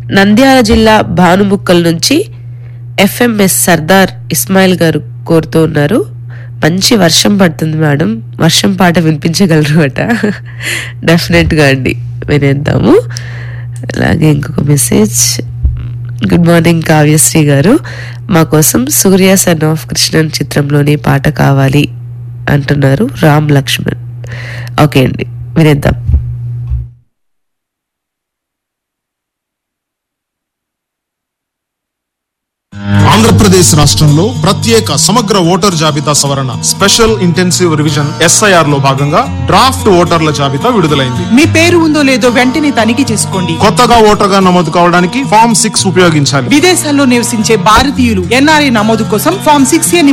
నంద్యాల జిల్లా భానుముక్కల్ నుంచి ఎఫ్ఎంఎస్ సర్దార్ ఇస్మాయిల్ గారు కోరుతూ ఉన్నారు మంచి వర్షం పడుతుంది మేడం వర్షం పాట వినిపించగలరు అట డెఫినెట్గా అండి వినేద్దాము అలాగే ఇంకొక మెసేజ్ గుడ్ మార్నింగ్ కావ్యశ్రీ గారు మా కోసం సూర్య సన్ ఆఫ్ కృష్ణన్ చిత్రంలోని పాట కావాలి అంటున్నారు రామ్ లక్ష్మణ్ ఓకే అండి వినేద్దాం ఆంధ్రప్రదేశ్ రాష్ట్రంలో ప్రత్యేక సమగ్ర ఓటర్ జాబితా సవరణ స్పెషల్ ఇంటెన్సివ్ రివిజన్ ఎస్ఐఆర్ లో భాగంగా డ్రాఫ్ట్ ఓటర్ల జాబితా విడుదలైంది మీ పేరు ఉందో లేదో వెంటనే తనిఖీ చేసుకోండి కొత్తగా ఓటర్గా నమోదు కావడానికి ఫామ్ సిక్స్ ఉపయోగించాలి విదేశాల్లో నివసించే భారతీయులు ఎన్ఆర్ఐ నమోదు కోసం ఫామ్ సిక్స్ ఏ